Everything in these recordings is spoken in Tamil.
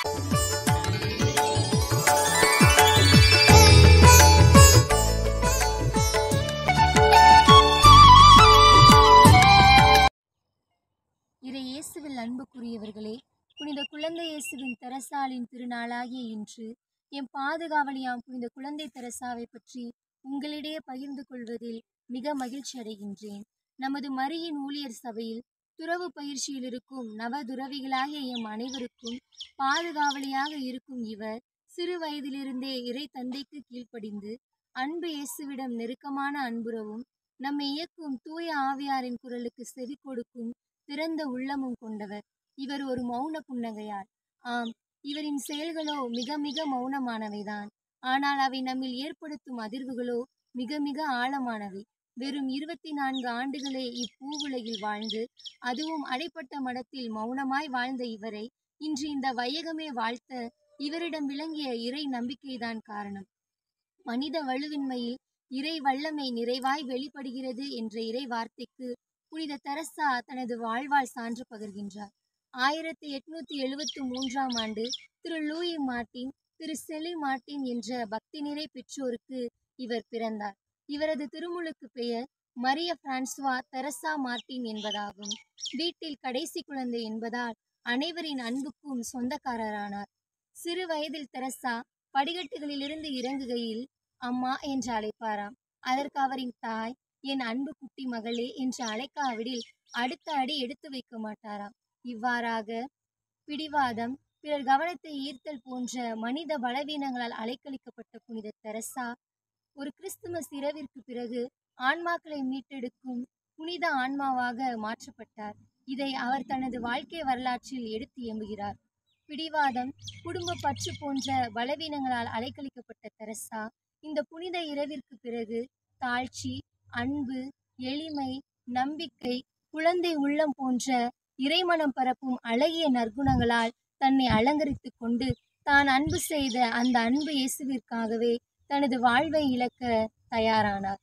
இறை இயேசுவில் அன்புக்குரியவர்களே புனித குழந்தை இயேசுவின் தெரசாலின் திருநாளாகிய இன்று எம் பாதுகாவலியாம் புனித குழந்தை தெரசாவை பற்றி உங்களிடையே பகிர்ந்து கொள்வதில் மிக மகிழ்ச்சி அடைகின்றேன் நமது மரியின் ஊழியர் சபையில் துறவு பயிற்சியில் இருக்கும் நவதுறவிகளாகிய எம் அனைவருக்கும் பாதுகாவலியாக இருக்கும் இவர் சிறு வயதிலிருந்தே இறை தந்தைக்கு கீழ்ப்படிந்து அன்பு இயேசுவிடம் நெருக்கமான அன்புறவும் நம்மை இயக்கும் தூய ஆவியாரின் குரலுக்கு செவி கொடுக்கும் திறந்த உள்ளமும் கொண்டவர் இவர் ஒரு மௌன புன்னகையார் ஆம் இவரின் செயல்களோ மிக மிக மௌனமானவைதான் ஆனால் அவை நம்மில் ஏற்படுத்தும் அதிர்வுகளோ மிக மிக ஆழமானவை வெறும் இருபத்தி நான்கு ஆண்டுகளே இப்பூவுலகில் வாழ்ந்து அதுவும் அடைப்பட்ட மடத்தில் மௌனமாய் வாழ்ந்த இவரை இன்று இந்த வையகமே வாழ்த்த இவரிடம் விளங்கிய இறை நம்பிக்கைதான் காரணம் மனித வலுவின்மையில் இறை வல்லமை நிறைவாய் வெளிப்படுகிறது என்ற இறை வார்த்தைக்கு புனித தெரசா தனது வாழ்வால் சான்று பகர்கின்றார் ஆயிரத்தி எட்நூத்தி எழுவத்தி மூன்றாம் ஆண்டு திரு லூயி மார்ட்டின் திரு செலி மார்ட்டின் என்ற பக்தி நிறை பெற்றோருக்கு இவர் பிறந்தார் இவரது திருமுழுக்கு பெயர் மரிய பிரான்சுவா தெரசா மார்ட்டின் என்பதாகும் வீட்டில் கடைசி குழந்தை என்பதால் அனைவரின் அன்புக்கும் சொந்தக்காரரானார் சிறு வயதில் தெரசா படிக்கட்டுகளிலிருந்து இறங்குகையில் அம்மா என்று அழைப்பாராம் அதற்கு அவரின் தாய் என் அன்பு குட்டி மகளே என்று அழைக்காவிடில் அடுத்த அடி எடுத்து வைக்க மாட்டாராம் இவ்வாறாக பிடிவாதம் பிறர் கவனத்தை ஈர்த்தல் போன்ற மனித பலவீனங்களால் அலைக்கழிக்கப்பட்ட புனித தெரசா ஒரு கிறிஸ்துமஸ் இரவிற்கு பிறகு ஆன்மாக்களை மீட்டெடுக்கும் புனித ஆன்மாவாக மாற்றப்பட்டார் இதை அவர் தனது வாழ்க்கை வரலாற்றில் எடுத்து எம்புகிறார் பிடிவாதம் குடும்ப பற்று போன்ற பலவீனங்களால் அலைக்கழிக்கப்பட்ட தெரசா இந்த புனித இரவிற்கு பிறகு தாழ்ச்சி அன்பு எளிமை நம்பிக்கை குழந்தை உள்ளம் போன்ற இறைமனம் பரப்பும் அழகிய நற்குணங்களால் தன்னை அலங்கரித்துக் கொண்டு தான் அன்பு செய்த அந்த அன்பு இயேசுவிற்காகவே தனது வாழ்வை இழக்க தயாரானார்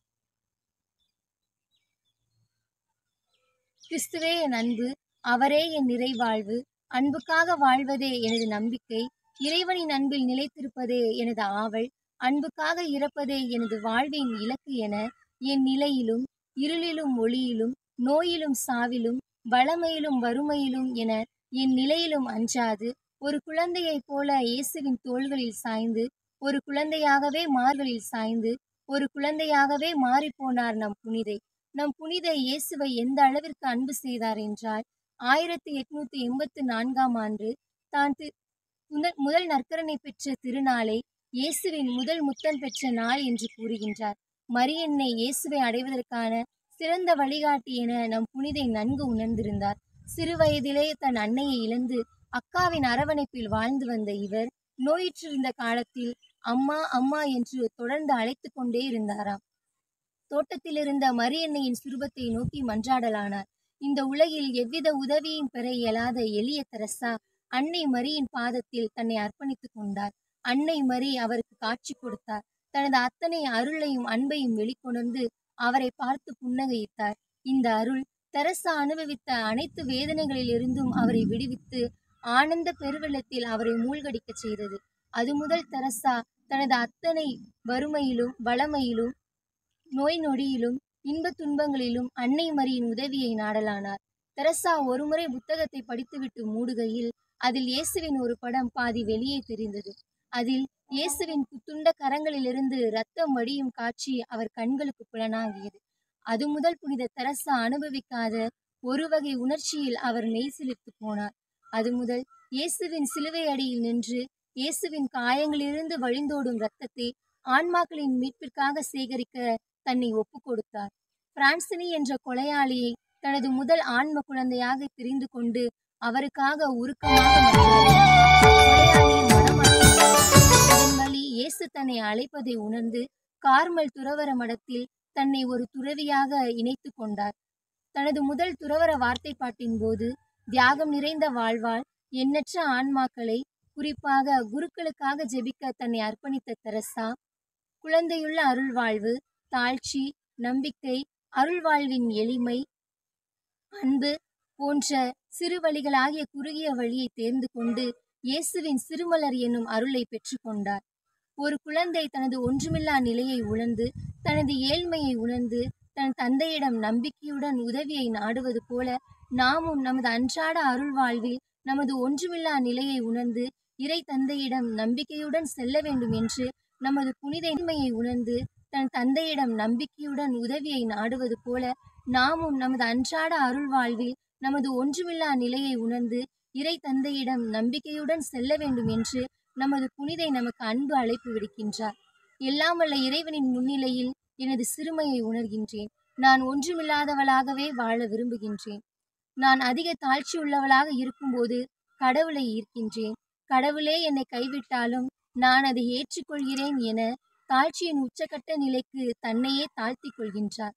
கிறிஸ்துவே என் அன்பு அவரே என் நிறைவாழ்வு அன்புக்காக வாழ்வதே எனது நம்பிக்கை இறைவனின் அன்பில் நிலைத்திருப்பதே எனது ஆவல் அன்புக்காக இறப்பதே எனது வாழ்வின் இலக்கு என என் நிலையிலும் இருளிலும் ஒளியிலும் நோயிலும் சாவிலும் வளமையிலும் வறுமையிலும் என என் நிலையிலும் அஞ்சாது ஒரு குழந்தையைப் போல இயேசுவின் தோள்களில் சாய்ந்து ஒரு குழந்தையாகவே மார்களில் சாய்ந்து ஒரு குழந்தையாகவே மாறிப்போனார் நம் புனிதை நம் புனித இயேசுவை எந்த அளவிற்கு அன்பு செய்தார் என்றால் ஆயிரத்தி எட்நூத்தி எண்பத்து நான்காம் ஆண்டு தான் தி- முதல் முதல் நற்கரனை பெற்ற திருநாளை இயேசுவின் முதல் முத்தம் பெற்ற நாள் என்று கூறுகின்றார் மரியன்னை இயேசுவை அடைவதற்கான சிறந்த வழிகாட்டி என நம் புனிதை நன்கு உணர்ந்திருந்தார் சிறு வயதிலே தன் அன்னையை இழந்து அக்காவின் அரவணைப்பில் வாழ்ந்து வந்த இவர் நோயுற்றிருந்த காலத்தில் அம்மா அம்மா என்று தொடர்ந்து அழைத்து கொண்டே இருந்தாராம் தோட்டத்தில் இருந்த மரியன்னையின் சுரூபத்தை நோக்கி மன்றாடலானார் இந்த உலகில் எவ்வித உதவியும் பெற இயலாத எளிய தெரசா அன்னை மரியின் பாதத்தில் தன்னை அர்ப்பணித்துக் கொண்டார் அன்னை மரி அவருக்கு காட்சி கொடுத்தார் தனது அத்தனை அருளையும் அன்பையும் வெளிக்கொணர்ந்து அவரை பார்த்து புன்னகையிட்டார் இந்த அருள் தெரசா அனுபவித்த அனைத்து வேதனைகளிலிருந்தும் அவரை விடுவித்து ஆனந்த பெருவெள்ளத்தில் அவரை மூழ்கடிக்கச் செய்தது அது முதல் தெரசா தனது அத்தனை வறுமையிலும் வளமையிலும் நோய் நொடியிலும் இன்பத் துன்பங்களிலும் அன்னை மரியின் உதவியை நாடலானார் தெரசா ஒருமுறை புத்தகத்தை படித்துவிட்டு மூடுகையில் அதில் இயேசுவின் ஒரு படம் பாதி வெளியே தெரிந்தது அதில் இயேசுவின் துண்ட கரங்களிலிருந்து இரத்தம் வடியும் காட்சி அவர் கண்களுக்கு புலனாகியது அது முதல் புனித தெரசா அனுபவிக்காத ஒரு வகை உணர்ச்சியில் அவர் மெய்சிலிர்த்து போனார் அது முதல் இயேசுவின் சிலுவை அடியில் நின்று இயேசுவின் காயங்களிலிருந்து வழிந்தோடும் இரத்தத்தை ஆன்மாக்களின் மீட்பிற்காக சேகரிக்க தன்னை ஒப்புக் கொடுத்தார் பிரான்சினி என்ற கொலையாளியை தனது முதல் ஆன்ம குழந்தையாக தெரிந்து கொண்டு அவருக்காக உருக்கமாக மன்றாடினார். கொலையாளியை மனமாற்றினார். இதன் வழி இயேசு தன்னை அழைப்பதை உணர்ந்து கார்மல் துறவற மடத்தில் தன்னை ஒரு துறவியாக இணைத்து கொண்டார் தனது முதல் துறவற வார்த்தைப்பாட்டின் போது தியாகம் நிறைந்த வாழ்வால் எண்ணற்ற ஆன்மாக்களை குறிப்பாக குருக்களுக்காக ஜெபிக்க தன்னை அர்ப்பணித்த தெரசா குழந்தையுள்ள அருள்வாழ்வு தாழ்ச்சி நம்பிக்கை அருள்வாழ்வின் எளிமை அன்பு போன்ற சிறு வழிகளாகிய குறுகிய வழியை தேர்ந்து கொண்டு இயேசுவின் சிறுமலர் என்னும் அருளை பெற்றுக்கொண்டார் ஒரு குழந்தை தனது ஒன்றுமில்லா நிலையை உணர்ந்து தனது ஏழ்மையை உணர்ந்து தன் தந்தையிடம் நம்பிக்கையுடன் உதவியை நாடுவது போல நாமும் நமது அன்றாட அருள் வாழ்வில் நமது ஒன்றுமில்லா நிலையை உணர்ந்து இறை தந்தையிடம் நம்பிக்கையுடன் செல்ல வேண்டும் என்று நமது புனித இன்மையை உணர்ந்து தன் தந்தையிடம் நம்பிக்கையுடன் உதவியை நாடுவது போல நாமும் நமது அன்றாட அருள் வாழ்வில் நமது ஒன்றுமில்லா நிலையை உணர்ந்து இறை தந்தையிடம் நம்பிக்கையுடன் செல்ல வேண்டும் என்று நமது புனிதை நமக்கு அன்பு அழைப்பு விடுக்கின்றார் எல்லாம் வல்ல இறைவனின் முன்னிலையில் எனது சிறுமையை உணர்கின்றேன் நான் ஒன்றுமில்லாதவளாகவே வாழ விரும்புகின்றேன் நான் அதிக தாழ்ச்சி உள்ளவளாக இருக்கும்போது கடவுளை ஈர்க்கின்றேன் கடவுளே என்னை கைவிட்டாலும் நான் அதை ஏற்றுக்கொள்கிறேன் என தாழ்ச்சியின் உச்சக்கட்ட நிலைக்கு தன்னையே தாழ்த்திக் கொள்கின்றார்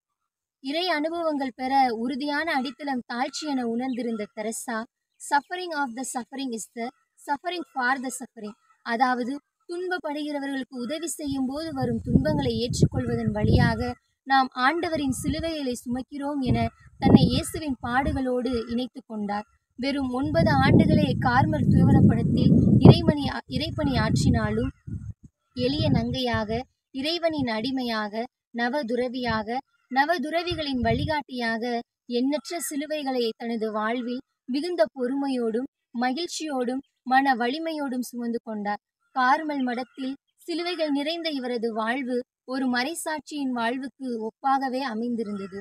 இறை அனுபவங்கள் பெற உறுதியான அடித்தளம் தாழ்ச்சி என உணர்ந்திருந்த Teresa suffering of the suffering is the suffering for the suffering அதாவது துன்பப்படுகிறவர்களுக்கு உதவி செய்யும் போது வரும் துன்பங்களை ஏற்றுக்கொள்வதன் வழியாக நாம் ஆண்டவரின் சிலுவைகளை சுமக்கிறோம் என தன்னை இயேசுவின் பாடுகளோடு இணைத்து கொண்டார் வெறும் ஒன்பது ஆண்டுகளே கார்மல் துவரப்படத்தில் இறைமணி இறைப்பணி ஆற்றினாலும் எளிய நங்கையாக இறைவனின் அடிமையாக நவதுறவியாக நவதுறவிகளின் வழிகாட்டியாக எண்ணற்ற சிலுவைகளை தனது வாழ்வில் மிகுந்த பொறுமையோடும் மகிழ்ச்சியோடும் மன வலிமையோடும் சுமந்து கொண்டார் கார்மல் மடத்தில் சிலுவைகள் நிறைந்த இவரது வாழ்வு ஒரு மறைசாட்சியின் வாழ்வுக்கு ஒப்பாகவே அமைந்திருந்தது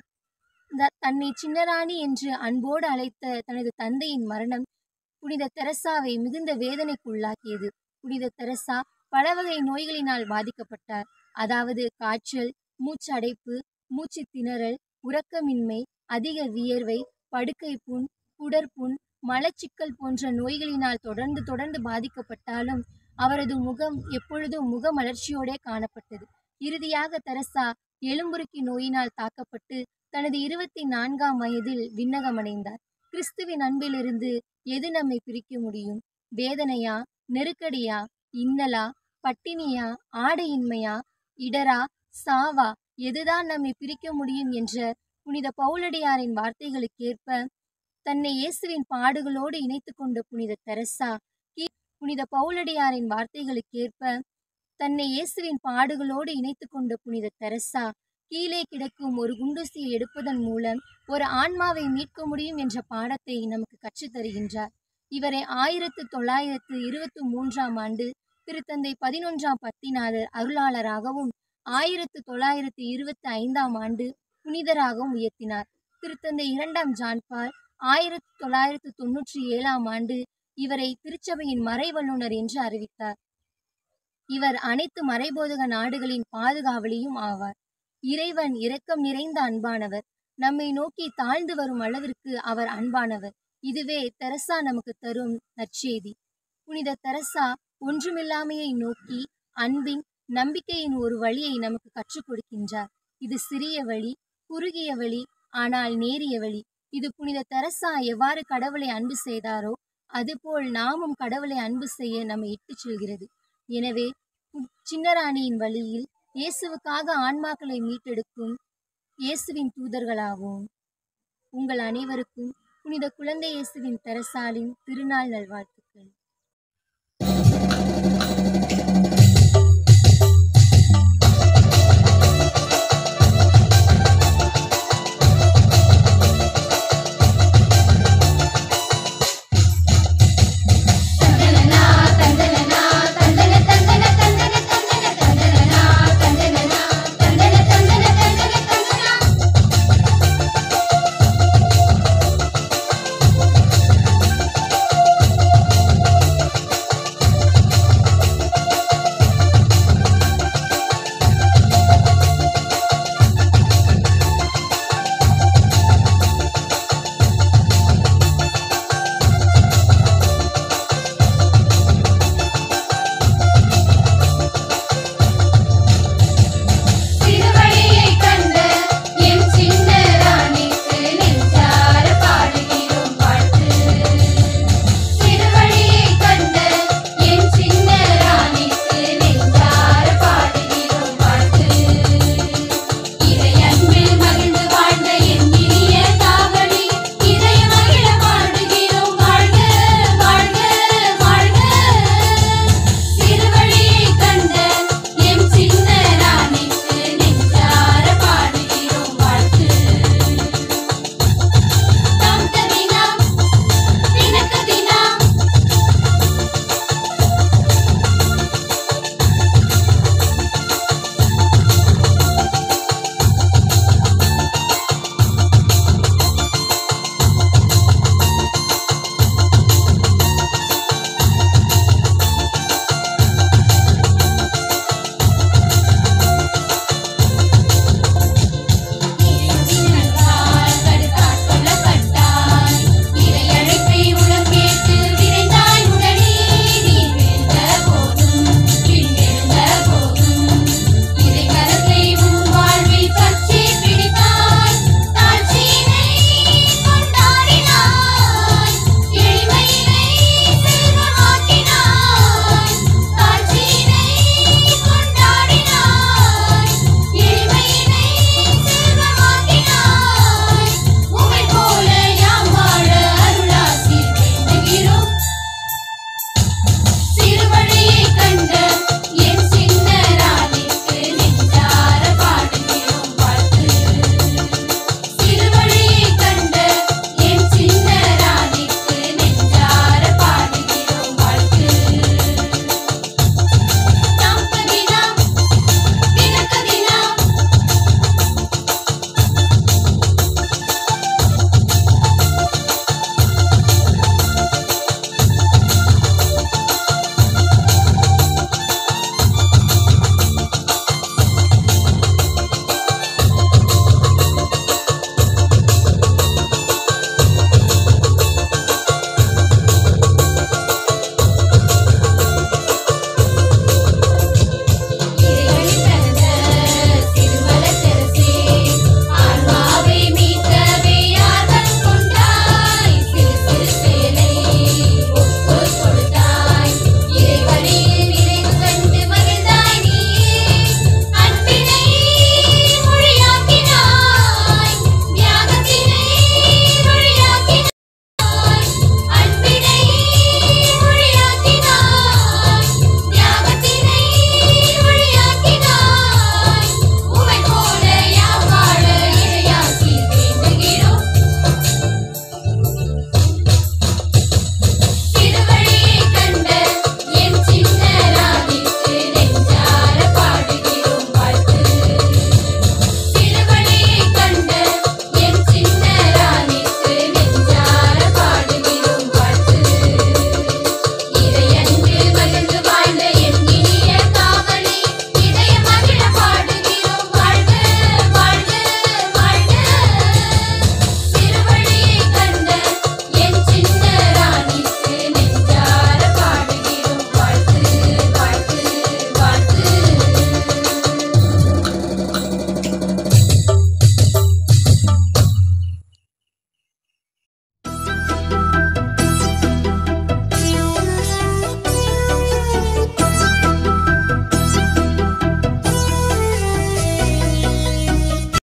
த- தன்னை சின்னராணி என்று அன்போடு அழைத்த தனது தந்தையின் மரணம் புனித தெரசாவை மிகுந்த வேதனைக்குள்ளாக்கியது புனித தெரசா பல வகை நோய்களினால் பாதிக்கப்பட்டார் அதாவது காய்ச்சல் மூச்சடைப்பு மூச்சு திணறல் உறக்கமின்மை அதிக வியர்வை படுக்கை புண் குடற்புண் மலச்சிக்கல் போன்ற நோய்களினால் தொடர்ந்து தொடர்ந்து பாதிக்கப்பட்டாலும் அவரது முகம் எப்பொழுதும் முகமலர்ச்சியோடே காணப்பட்டது இறுதியாக தெரசா எலும்புருக்கி நோயினால் தாக்கப்பட்டு தனது இருபத்தி நான்காம் வயதில் விண்ணகமடைந்தார் கிறிஸ்துவின் அன்பிலிருந்து எது நம்மை பிரிக்க முடியும் வேதனையா நெருக்கடியா இன்னலா பட்டினியா ஆடையின்மையா இடரா சாவா எதுதான் நம்மை பிரிக்க முடியும் என்ற புனித பவுலடியாரின் வார்த்தைகளுக்கேற்ப தன்னை இயேசுவின் பாடுகளோடு இணைத்து கொண்ட புனித தெரசா கீ- புனித பவுலடியாரின் வார்த்தைகளுக்கேற்ப தன்னை இயேசுவின் பாடுகளோடு இணைத்து கொண்ட புனித தெரசா கீழே கிடக்கும் ஒரு குண்டூசியை எடுப்பதன் மூலம் ஒரு ஆன்மாவை மீட்க முடியும் என்ற பாடத்தை நமக்கு கற்றுத் தருகின்றார் இவரை ஆயிரத்து தொள்ளாயிரத்து இருபத்தி மூன்றாம் ஆண்டு திருத்தந்தை பதினொன்றாம் பத்திநாதர் அருளாளராகவும் ஆயிரத்து தொள்ளாயிரத்து இருபத்தி ஐந்தாம் ஆண்டு புனிதராகவும் உயர்த்தினார் திருத்தந்தை இரண்டாம் ஜான்பால் ஆயிரத்து தொள்ளாயிரத்து தொன்னூற்றி ஏழாம் ஆண்டு இவரை திருச்சபையின் மறைவல்லுனர் என்று அறிவித்தார் இவர் அனைத்து மறைபோதக நாடுகளின் பாதுகாவலியும் ஆவார் இறைவன் இரக்கம் நிறைந்த அன்பானவர் நம்மை நோக்கி தாழ்ந்து வரும் அளவிற்கு அவர் அன்பானவர் இதுவே தெரசா நமக்கு தரும் நற்செய்தி புனித தெரசா ஒன்றுமில்லாமையை நோக்கி அன்பின் நம்பிக்கையின் ஒரு வழியை நமக்கு கற்றுக் கொடுக்கின்றார் இது சிறிய வழி குறுகிய வழி ஆனால் நேரிய வழி இது புனித தெரசா எவ்வாறு கடவுளை அன்பு செய்தாரோ அதுபோல் நாமும் கடவுளை அன்பு செய்ய நம்மை இட்டுச் செல்கிறது எனவே கு- சின்னராணியின் வழியில் இயேசுவுக்காக ஆன்மாக்களை மீட்டெடுக்கும் இயேசுவின் தூதர்களாவோம் உங்கள் அனைவருக்கும் புனித குழந்தை இயேசுவின் தெரசாலின் திருநாள் நல்வாழ்த்துக்கள்